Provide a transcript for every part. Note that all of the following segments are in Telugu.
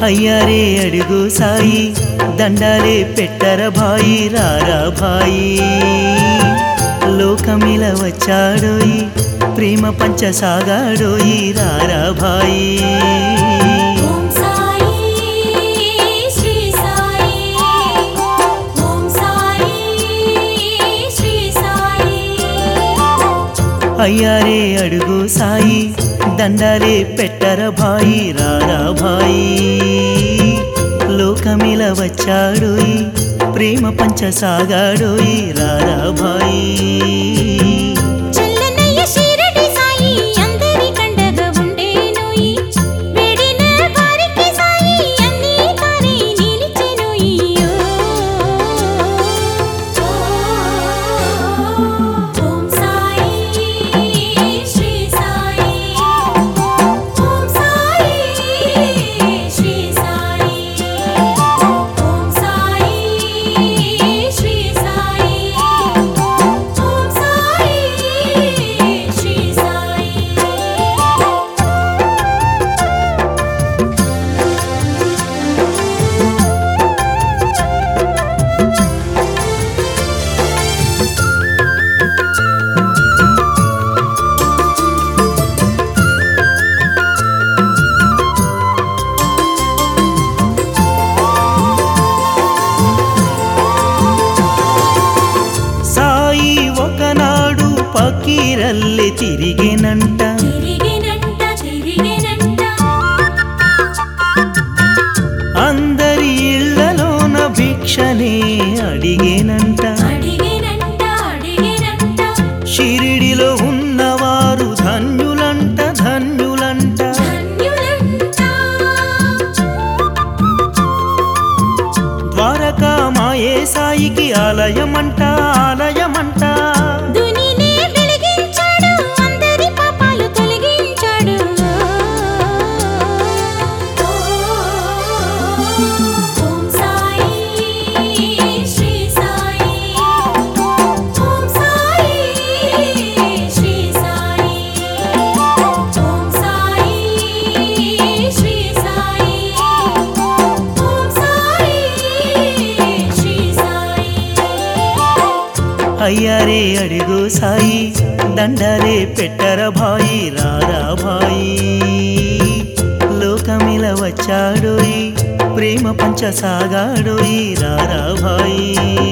అయ్యారే అడుగు సాయి దండాలే పెట్టర భాయి రారా భాయి లోకమిల వచ్చాడోయి ప్రేమ పంచ సాగాడోయి రారా భాయి ఓం సాయి శ్రీ సాయి ఓం సాయి శ్రీ సాయి అయ్యారే అడుగు సాయి దండాలే పెట్టర భాయి రారా భాయి లోకమిల వచ్చాడోయి ప్రేమ పంచ సాగాడోయి రారా భాయి చల్లనయ్య షిరడి సాయి అందరి కండగా ఉండేనోయి వేడిన వారికి సాయి అన్నీ తానే నిలిచెనోయి ఓం సాయి శ్రీ సాయి ఓం సాయి శ్రీ సాయి ఓం సాయి శ్రీ సాయి ఓం సాయి శ్రీ సాయి సాయి ఒకనాడు పకీరల్లె తిరిగేనంట తిరిగినంట తిరిగినంట అందరి ఇళ్లలోన భిక్షనే అడిగేనంట అడిగినంట అడిగినంట షిరిడిలో ఉన్నవారు ధన్యులంట ధన్యులంట ధన్యులంట ద్వారకా మాయే సాయికి ఆలయమంట ఆలయమంట దునినే వెలిగించాడు అందరి పాపాలు తొలగించాడు ఓం సాయి శ్రీ సాయి ఓం సాయి శ్రీ సాయి ఓం సాయి శ్రీ సాయి ఓం సాయి శ్రీ సాయి అయ్యారే అడుగు సాయి దండాలే పెట్టర భాయి రారా భాయి లోకమిల వచ్చాడోయి ప్రేమ పంచ సాగాడోయి రారా భాయి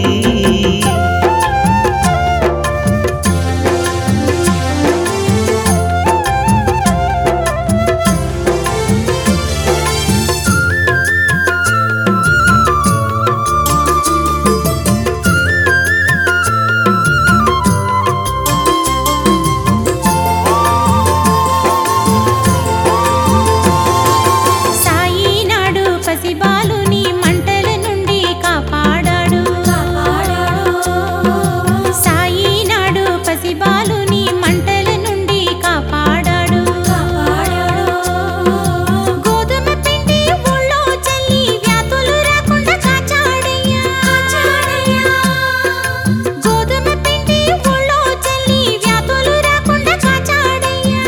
సాయి నాడు పసిబాలుని మంటల నుండి కాపాడాడు సాయి నాడు పసిబాలుని మంటల నుండి కాపాడాడు గోధుమ పిండి ఊళ్ళో చల్లి వ్యాధులు రాకుండా కాచాడయ్యా గోధుమ పిండి ఊళ్ళో చల్లి వ్యాధులు రాకుండా కాచాడయ్యా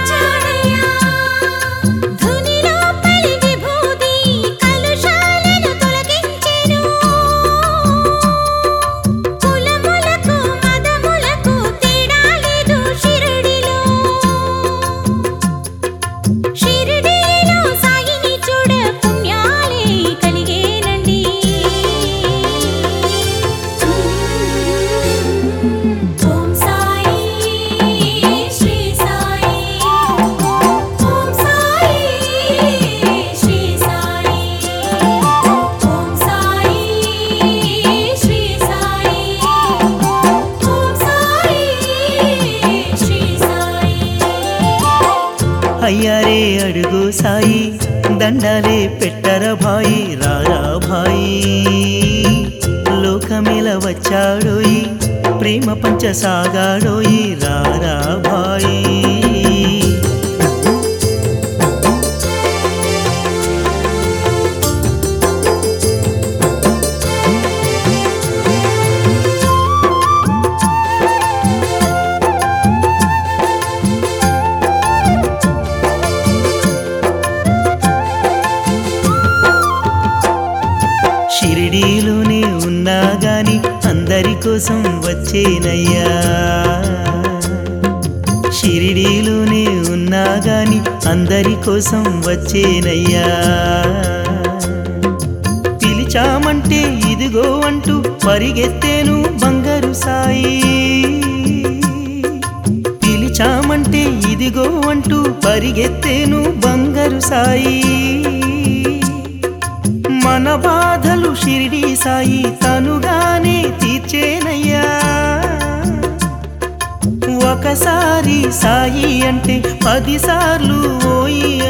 ధునిలో పలి విభూది కలుషాలను తొలగించెను కులములకు మదములకు తేడా లేదు షిరిడిలో షిరిడిలో సాయిని చూడ పుణ్యాలే కలిగేనండి ఓం సాయి శ్రీ సాయి ఓం సాయి శ్రీ సాయి ఓం సాయి శ్రీ సాయి ఓం సాయి శ్రీ సాయి అయ్యారే అడుగు సాయి దండాలే పెట్టర భాయి రారా భాయి లోకమిల వచ్చాడోయి ప్రేమ పంచ సాగాడోయి రారా భాయి షిరిడీలోనే ఉన్నా గాని అందరి కోసం వచ్చేనయ్యా షిరిడీలోనే ఉన్నా గాని అందరి కోసం వచ్చేనయ్యా పిలిచామంటే ఇదిగో అంటూ పరిగెత్తేను బంగారు సాయి పిలిచామంటే ఇదిగో అంటూ పరిగెత్తేను బంగారు సాయి మన బాధలు షిరిడి సాయి తనుగానే తీర్చేనయ్యా ఒకసారి సాయి అంటే పదిసార్లు ఓయి